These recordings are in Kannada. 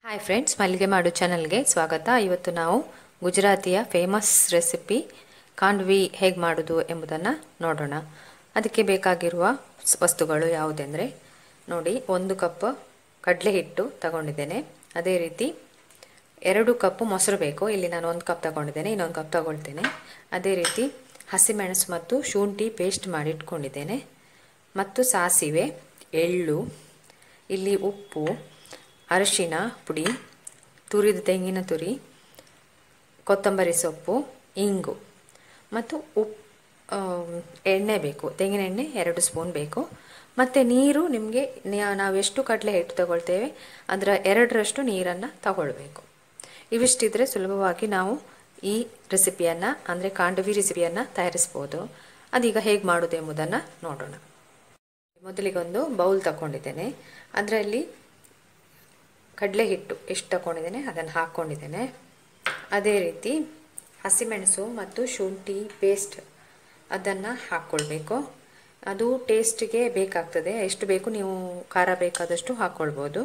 ಹಾಯ್ ಫ್ರೆಂಡ್ಸ್ ಮಲ್ಲಿಗೆ ಮಾಡು ಚಾನಲ್ಗೆ ಸ್ವಾಗತ ಇವತ್ತು ನಾವು ಗುಜರಾತಿಯ ಫೇಮಸ್ ರೆಸಿಪಿ ಕಾಂಡ್ವಿ ಹೇಗೆ ಮಾಡೋದು ಎಂಬುದನ್ನು ನೋಡೋಣ ಅದಕ್ಕೆ ಬೇಕಾಗಿರುವ ಸ್- ವಸ್ತುಗಳು ಯಾವುದೆಂದರೆ ನೋಡಿ ಒಂದು ಕಪ್ ಕಡಲೆ ಹಿಟ್ಟು ತಗೊಂಡಿದ್ದೇನೆ ಅದೇ ರೀತಿ ಎರಡು ಕಪ್ಪು ಮೊಸರು ಬೇಕು ಇಲ್ಲಿ ನಾನು ಒಂದು ಕಪ್ ತಗೊಂಡಿದ್ದೇನೆ ಇನ್ನೊಂದು ಕಪ್ ತಗೊಳ್ತೇನೆ ಅದೇ ರೀತಿ ಹಸಿಮೆಣಸು ಮತ್ತು ಶುಂಠಿ ಪೇಸ್ಟ್ ಮಾಡಿ ಇಟ್ಕೊಂಡಿದ್ದೇನೆ ಮತ್ತು ಸಾಸಿವೆ ಎಳ್ಳು ಇಲ್ಲಿ ಉಪ್ಪು ಅರಿಶಿನ ಪುಡಿ ತುರಿದ ತೆಂಗಿನ ತುರಿ ಕೊತ್ತಂಬರಿ ಸೊಪ್ಪು ಇಂಗು ಮತ್ತು ಉಪ್ ಆ, ಎಣ್ಣೆ ಬೇಕು ತೆಂಗಿನ ಎಣ್ಣೆ ಎರಡು ಸ್ಪೂನ್ ಬೇಕು ಮತ್ತು ನೀರು ನಿಮಗೆ ನಾವು ಎಷ್ಟು ಕಡಲೆ ಹಿಟ್ಟು ತಗೊಳ್ತೇವೆ ಅದರ ಎರಡರಷ್ಟು ನೀರನ್ನು ತಗೊಳ್ಬೇಕು ಇವಿಷ್ಟಿದ್ರೆ ಸುಲಭವಾಗಿ ನಾವು ಈ ರೆಸಿಪಿಯನ್ನು ಅಂದರೆ ಕಾಂಡವಿ ರೆಸಿಪಿಯನ್ನು ತಯಾರಿಸ್ಬೋದು ಅದೀಗ ಹೇಗೆ ಮಾಡೋದು ಎಂಬುದನ್ನು ನೋಡೋಣ ಮೊದಲಿಗೊಂದು ಬೌಲ್ ತಗೊಂಡಿದ್ದೇನೆ ಅದರಲ್ಲಿ ಕಡಲೆ ಹಿಟ್ಟು ಎಷ್ಟು ತಗೊಂಡಿದ್ದೇನೆ ಅದನ್ನು ಹಾಕ್ಕೊಂಡಿದ್ದೇನೆ ಅದೇ ರೀತಿ ಹಸಿಮೆಣಸು ಮತ್ತು ಶುಂಠಿ ಪೇಸ್ಟ್ ಅದನ್ನು ಹಾಕ್ಕೊಳ್ಬೇಕು ಅದು ಟೇಸ್ಟಿಗೆ ಬೇಕಾಗ್ತದೆ ಎಷ್ಟು ಬೇಕು ನೀವು ಖಾರ ಬೇಕಾದಷ್ಟು ಹಾಕ್ಕೊಳ್ಬೋದು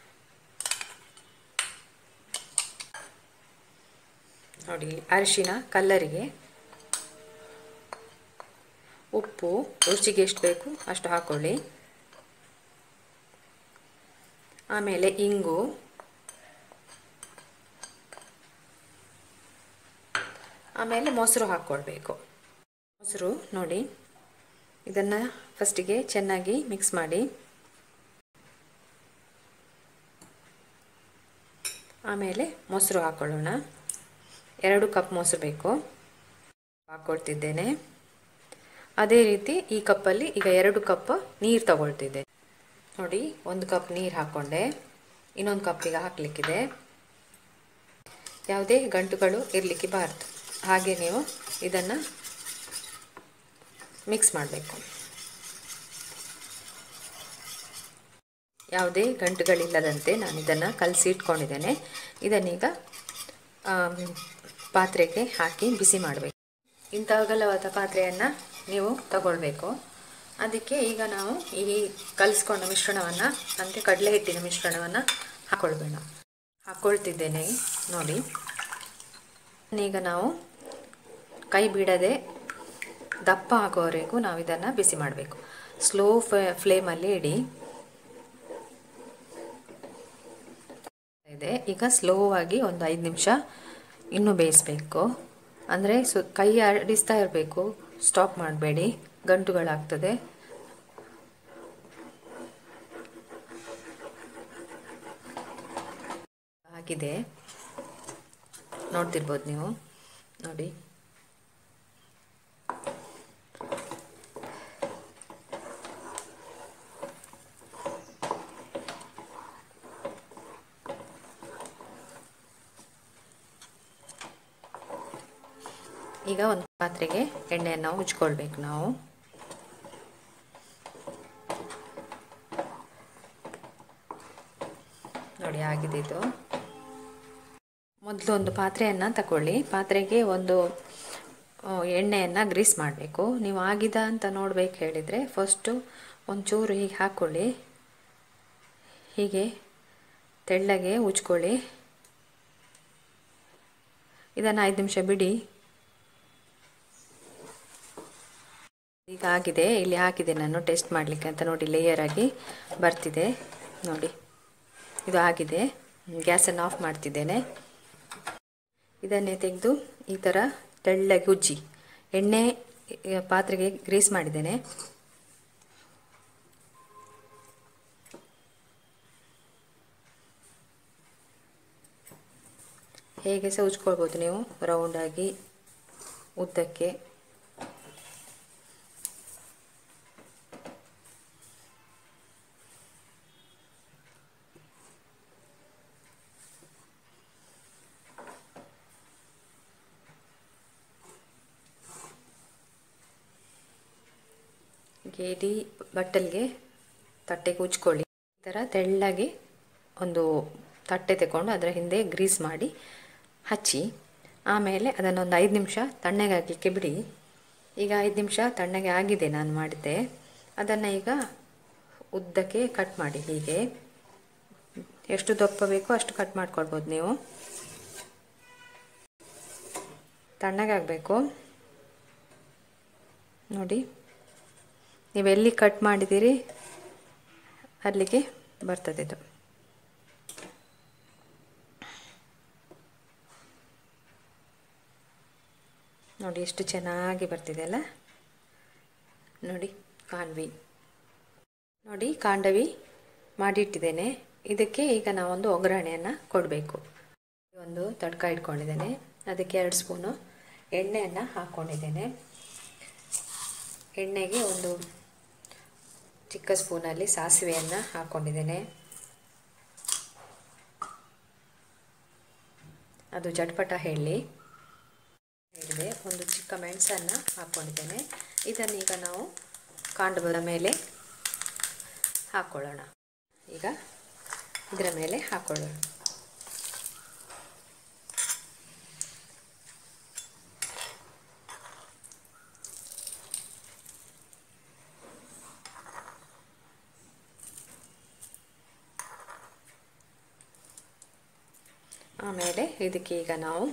ನೋಡಿ ಅರಿಶಿನ ಕಲ್ಲರಿಗೆ ಉಪ್ಪು ರುಚಿಗೆ ಎಷ್ಟು ಬೇಕು ಅಷ್ಟು ಹಾಕ್ಕೊಳ್ಳಿ ಆಮೇಲೆ ಇಂಗು ಆಮೇಲೆ ಮೊಸರು ಹಾಕ್ಕೊಳ್ಬೇಕು ಮೊಸರು ನೋಡಿ ಇದನ್ನು ಫಸ್ಟಿಗೆ ಚೆನ್ನಾಗಿ ಮಿಕ್ಸ್ ಮಾಡಿ ಆಮೇಲೆ ಮೊಸರು ಹಾಕ್ಕೊಳ್ಳೋಣ ಎರಡು ಕಪ್ ಮೊಸರು ಬೇಕು ಹಾಕ್ಕೊಳ್ತಿದ್ದೇನೆ ಅದೇ ರೀತಿ ಈ ಕಪ್ಪಲ್ಲಿ ಈಗ ಎರಡು ಕಪ್ ನೀರು ತಗೊಳ್ತಿದ್ದೆ ನೋಡಿ ಒಂದು ಕಪ್ ನೀರು ಹಾಕ್ಕೊಂಡೆ ಇನ್ನೊಂದು ಕಪ್ಪಿಗೆ ಹಾಕಲಿಕ್ಕಿದೆ ಯಾವುದೇ ಗಂಟುಗಳು ಇರಲಿಕ್ಕೆ ಬಾರ್ದು ಹಾಗೆ ನೀವು ಇದನ್ನು ಮಿಕ್ಸ್ ಮಾಡಬೇಕು ಯಾವುದೇ ಗಂಟುಗಳಿಲ್ಲದಂತೆ ನಾನು ಇದನ್ನು ಕಲಸಿ ಇಟ್ಕೊಂಡಿದ್ದೇನೆ ಇದನ್ನೀಗ ಆಮ್, ಪಾತ್ರೆಗೆ ಹಾಕಿ ಬಿಸಿ ಮಾಡಬೇಕು ಇಂಥ ಅಗಲವಾದ ಪಾತ್ರೆಯನ್ನು ನೀವು ತಗೊಳ್ಬೇಕು ಅದಕ್ಕೆ ಈಗ ನಾವು ಈ ಕಲಿಸ್ಕೊಂಡ ಮಿಶ್ರಣವನ್ನು ಅಂದರೆ ಕಡಲೆ ಹಿಟ್ಟಿನ ಮಿಶ್ರಣವನ್ನು ಹಾಕ್ಕೊಳ್ಬೇಡ ಹಾಕ್ಕೊಳ್ತಿದ್ದೇನೆ ನೋಡಿ ಈಗ ನಾವು ಕೈ ಬಿಡದೆ ದಪ್ಪ ಆಗೋವರೆಗೂ ನಾವು ಇದನ್ನು ಬಿಸಿ ಮಾಡಬೇಕು ಸ್ಲೋ ಫ್ಲೇಮಲ್ಲಿ ಇಡಿ ಇದೆ ಈಗ ಸ್ಲೋ ಆಗಿ ಒಂದು ಐದು ನಿಮಿಷ ಇನ್ನೂ ಬೇಯಿಸಬೇಕು ಅಂದರೆ ಸು ಕೈ ಆಡಿಸ್ತಾ ಇರಬೇಕು ಸ್ಟಾಪ್ ಮಾಡಬೇಡಿ ಗಂಟುಗಳಾಗ್ತದೆ ಆಗಿದೆ ನೋಡ್ತಿರ್ಬೋದು ನೀವು ನೋಡಿ ಈಗ ಒಂದು ಪಾತ್ರೆಗೆ ಎಣ್ಣೆಯನ್ನು ಉಜ್ಕೊಳ್ಬೇಕು ನಾವು ನೋಡಿ ಆಗಿದೆ ಇದು ಮೊದಲು ಒಂದು ಪಾತ್ರೆಯನ್ನು ತಗೊಳ್ಳಿ ಪಾತ್ರೆಗೆ ಒಂದು ಆ, ಎಣ್ಣೆಯನ್ನು ಗ್ರೀಸ್ ಮಾಡಬೇಕು ನೀವು ಆಗಿದೆ ಅಂತ ನೋಡ್ಬೇಕು ಹೇಳಿದರೆ ಫಸ್ಟು ಒಂಚೂರು ಹೀಗೆ ಹಾಕ್ಕೊಳ್ಳಿ ಹೀಗೆ ತೆಳ್ಳಗೆ ಉಜ್ಕೊಳ್ಳಿ ಇದನ್ನು ಐದು ನಿಮಿಷ ಬಿಡಿ ಈಗ ಆಗಿದೆ ಇಲ್ಲಿ ಹಾಕಿದೆ ನಾನು ಟೆಸ್ಟ್ ಮಾಡಲಿಕ್ಕೆ ಅಂತ ನೋಡಿ ಲೇಯರ್ ಆಗಿ ಬರ್ತಿದೆ ನೋಡಿ ಇದು ಆಗಿದೆ ಗ್ಯಾಸನ್ನು ಆಫ್ ಮಾಡ್ತಿದ್ದೇನೆ ಇದನ್ನೇ ತೆಗೆದು ಈ ಥರ ತೆಳ್ಳಗೆ ಉಜ್ಜಿ ಎಣ್ಣೆ ಆ, ಪಾತ್ರೆಗೆ ಗ್ರೀಸ್ ಮಾಡಿದ್ದೇನೆ ಹೇಗೆ ಸಹ ಉಜ್ಕೊಳ್ಬೋದು ನೀವು ರೌಂಡಾಗಿ ಉದ್ದಕ್ಕೆ ಗೇಡಿ ಬಟ್ಟಲಿಗೆ ತಟ್ಟೆಗೆ ಉಜ್ಕೊಳ್ಳಿ ಈ ಥರ ತೆಳ್ಳಗೆ ಒಂದು ತಟ್ಟೆ ತಗೊಂಡು ಅದರ ಹಿಂದೆ ಗ್ರೀಸ್ ಮಾಡಿ ಹಚ್ಚಿ ಆಮೇಲೆ ಅದನ್ನೊಂದು ಐದು ನಿಮಿಷ ತಣ್ಣಗೆ ಆಗಲಿಕ್ಕೆ ಬಿಡಿ ಈಗ ಐದು ನಿಮಿಷ ತಣ್ಣಗೆ ಆಗಿದೆ ನಾನು ಮಾಡಿದ್ದೆ ಅದನ್ನು ಈಗ ಉದ್ದಕ್ಕೆ ಕಟ್ ಮಾಡಿ ಹೀಗೆ ಎಷ್ಟು ದಪ್ಪ ಬೇಕೋ ಅಷ್ಟು ಕಟ್ ಮಾಡ್ಕೊಳ್ಬೋದು ನೀವು ತಣ್ಣಗಾಗಬೇಕು ನೋಡಿ ನೀವೆಲ್ಲಿ ಕಟ್ ಮಾಡಿದ್ದೀರಿ ಅಲ್ಲಿಗೆ ಬರ್ತದೆ ಇದು ನೋಡಿ ಎಷ್ಟು ಚೆನ್ನಾಗಿ ಬರ್ತಿದೆ ಅಲ್ಲ ನೋಡಿ ಕಾಂಡ್ವಿ ನೋಡಿ ಕಾಂಡವಿ ಮಾಡಿಟ್ಟಿದ್ದೇನೆ ಇದಕ್ಕೆ ಈಗ ನಾವೊಂದು ಒಗ್ಗರಣೆಯನ್ನು ಕೊಡಬೇಕು ಒಂದು ತಡ್ಕ ಇಟ್ಕೊಂಡಿದ್ದೇನೆ ಅದಕ್ಕೆ ಎರಡು ಸ್ಪೂನು ಎಣ್ಣೆಯನ್ನು ಹಾಕ್ಕೊಂಡಿದ್ದೇನೆ ಎಣ್ಣೆಗೆ ಒಂದು ಚಿಕ್ಕ ಸ್ಪೂನಲ್ಲಿ ಸಾಸಿವೆಯನ್ನು ಹಾಕ್ಕೊಂಡಿದ್ದೇನೆ ಅದು ಚಟ್ಪಟ ಹೇಳಿ ಹೇಳಿದೆ ಒಂದು ಚಿಕ್ಕ ಮೆಣಸನ್ನು ಹಾಕ್ಕೊಂಡಿದ್ದೇನೆ ಇದನ್ನೀಗ ನಾವು ಕಾಂಡದ ಮೇಲೆ ಹಾಕ್ಕೊಳ್ಳೋಣ ಈಗ ಇದರ ಮೇಲೆ ಹಾಕ್ಕೊಳ್ಳೋಣ ಆಮೇಲೆ ಇದಕ್ಕೆ ಈಗ ನಾವು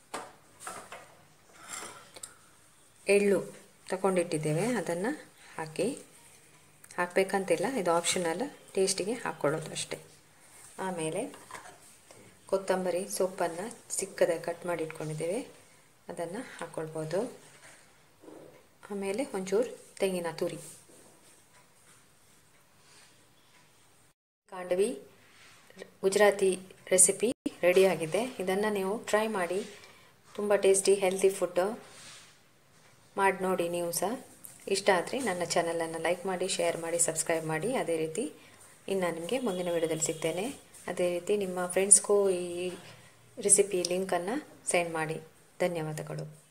ಎಳ್ಳು ತಗೊಂಡಿಟ್ಟಿದ್ದೇವೆ ಅದನ್ನು ಹಾಕಿ ಹಾಕಬೇಕಂತಿಲ್ಲ ಇದು ಆಪ್ಷನಲ್ ಟೇಸ್ಟಿಗೆ ಹಾಕ್ಕೊಳ್ಳೋದು ಅಷ್ಟೇ ಆಮೇಲೆ ಕೊತ್ತಂಬರಿ ಸೊಪ್ಪನ್ನು ಚಿಕ್ಕದ ಕಟ್ ಮಾಡಿ ಇಟ್ಕೊಂಡಿದ್ದೇವೆ ಅದನ್ನು ಹಾಕ್ಕೊಳ್ಬೋದು ಆಮೇಲೆ ಒಂಚೂರು ತೆಂಗಿನ ತುರಿ ಕಾಂಡವಿ ಗುಜರಾತಿ ರೆಸಿಪಿ ರೆಡಿಯಾಗಿದೆ ಇದನ್ನು ನೀವು ಟ್ರೈ ಮಾಡಿ ತುಂಬ ಟೇಸ್ಟಿ ಹೆಲ್ತಿ ಫುಡ್ಡು ಮಾಡಿ ನೋಡಿ ನೀವು ಸಹ ಇಷ್ಟ ಆದರೆ ನನ್ನ ಚಾನಲನ್ನು ಲೈಕ್ ಮಾಡಿ ಶೇರ್ ಮಾಡಿ ಸಬ್ಸ್ಕ್ರೈಬ್ ಮಾಡಿ ಅದೇ ರೀತಿ ಇನ್ನು ನಿಮಗೆ ಮುಂದಿನ ವಿಡಿಯೋದಲ್ಲಿ ಸಿಗ್ತೇನೆ ಅದೇ ರೀತಿ ನಿಮ್ಮ ಫ್ರೆಂಡ್ಸ್ಗೂ ಈ ರೆಸಿಪಿ ಲಿಂಕನ್ನು ಸೆಂಡ್ ಮಾಡಿ ಧನ್ಯವಾದಗಳು